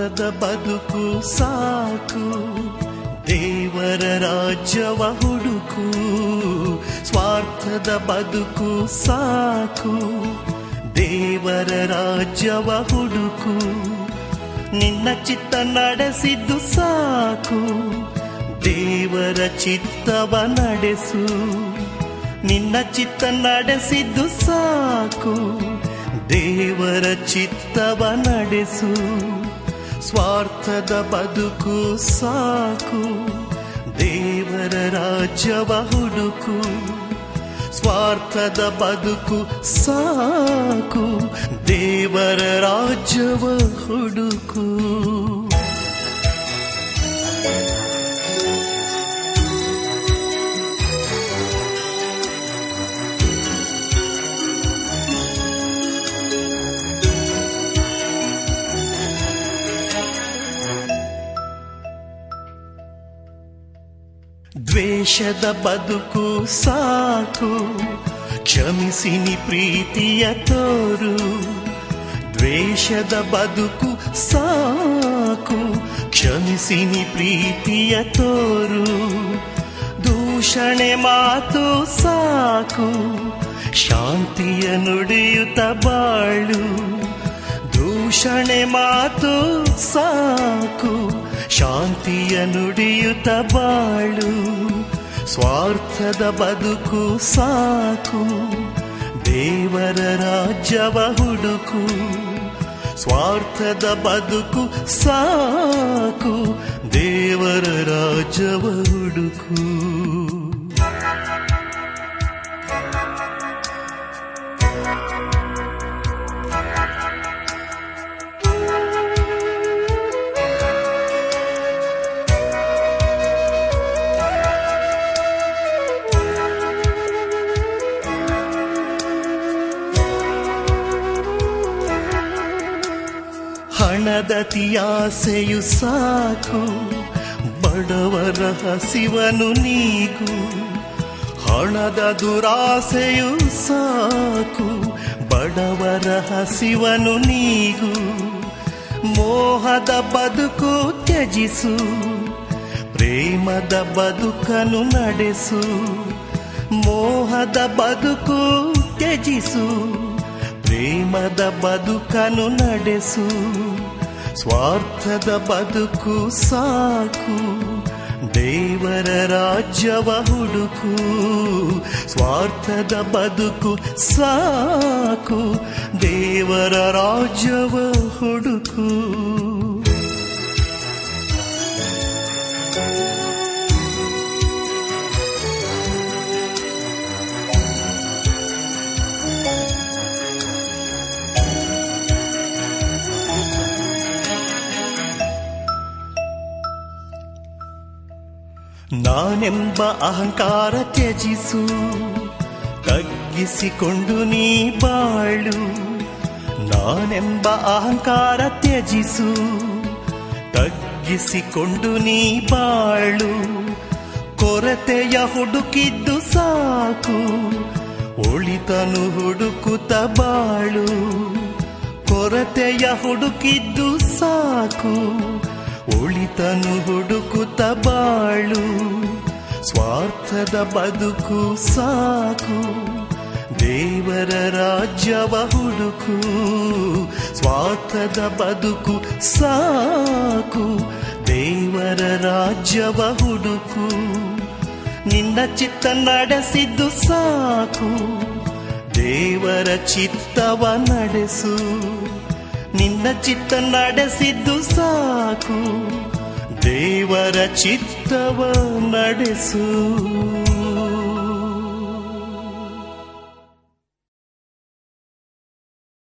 ಸ್ವಾರ್ಥದ ಬದುಕು ಸಾಕು ದೇವರ ರಾಜ್ಯವ ಹುಡುಕು ಸ್ವಾರ್ಥದ ಬದುಕು ಸಾಕು ದೇವರ ರಾಜ್ಯವ ಹುಡುಕು ನಿನ್ನ ಚಿತ್ತ ನಡೆಸಿದ್ದು ಸಾಕು ದೇವರ ಚಿತ್ತವ ನಡೆಸು ನಿನ್ನ ಚಿತ್ತ ನಡೆಸಿದ್ದು ಸಾಕು ದೇವರ ಚಿತ್ತವ ನಡೆಸು ಸ್ವಾರ್ಥದ ಬದುಕು ಸಾಕು ದೇವರ ರಾಜ್ಯವ ಹುಡುಕು ಸ್ವಾರ್ಥದ ಬದುಕು ಸಾಕು ದೇವರ ರಾಜ್ಯವ ಹುಡುಕು ದ್ವೇಷದ ಬದುಕು ಸಾಕು ಕ್ಷಮಿಸಿನಿ ಪ್ರೀತಿಯ ತೋರು ದ್ವೇಷದ ಬದುಕು ಸಾಕು ಕ್ಷಮಿಸಿನಿ ಪ್ರೀತಿಯ ತೋರು ದೂಷಣೆ ಮಾತು ಸಾಕು ಶಾಂತಿಯ ನುಡಿಯುತ್ತ ಬಾಳು ದೂಷಣೆ ಮಾತು ಸಾಕು ಶಾಂತಿಯ ನುಡಿಯುತ್ತ ಬಾಳು ಸ್ವಾರ್ಥದ ಬದುಕು ಸಾಕು ದೇವರ ರಾಜ್ಯವ ಹುಡುಕು ಸ್ವಾರ್ಥದ ಬದುಕು ಸಾಕು ದೇವರ ರಾಜ್ಯವ ಹುಡುಕು ಹಣದ ತಿಯಾಸೆಯು ಸಾಕು ಬಡವರ ಹಸಿವನು ನೀಗು ಹಣದ ದುರಾಸೆಯು ಸಾಕು ಬಡವರ ಹಸಿವನು ನೀಗು ಮೋಹದ ಬದುಕು ತ್ಯಜಿಸು ಪ್ರೇಮದ ಬದುಕನು ನಡೆಸು ಮೋಹದ ಬದುಕು ತ್ಯಜಿಸು ಪ್ರೇಮದ ಬದುಕನು ನಡೆಸು ಸ್ವಾರ್ಥದ ಬದುಕು ಸಾಕು ದೇವರ ರಾಜ್ಯವ ಹುಡುಕು ಸ್ವಾರ್ಥದ ಬದುಕು ಸಾಕು ದೇವರ ರಾಜ್ಯವ ಹುಡುಕು ನಾನೆಂಬ ಅಹಂಕಾರ ತ್ಯಜಿಸು ತಗ್ಗಿಸಿಕೊಂಡು ನೀ ಬಾಳು ನಾನೆಂಬ ಅಹಂಕಾರ ತ್ಯಜಿಸು ತಗ್ಗಿಸಿಕೊಂಡು ನೀ ಬಾಳು ಕೊರತೆಯ ಹುಡುಕಿದ್ದು ಸಾಕು ಒಳಿತನು ಹುಡುಕುತ್ತ ಬಾಳು ಕೊರತೆಯ ಹುಡುಕಿದ್ದು ಸಾಕು ಒಳಿತನು ಹುಡುಕುತ್ತ ಬಾಳು ಸ್ವಾರ್ಥದ ಬದುಕು ಸಾಕು ದೇವರ ರಾಜ್ಯವ ಹುಡುಕು ಸ್ವಾರ್ಥದ ಬದುಕು ಸಾಕು ದೇವರ ರಾಜ್ಯವ ಹುಡುಕು ನಿನ್ನ ಚಿತ್ತ ನಡೆಸಿದ್ದು ಸಾಕು ದೇವರ ಚಿತ್ತವ ನಡೆಸು ನಿನ್ನ ಚಿತ್ತ ನಡೆಸಿದ್ದು ಸಾಕು ದೇವರ ಚಿತ್ತವ ನಡೆಸು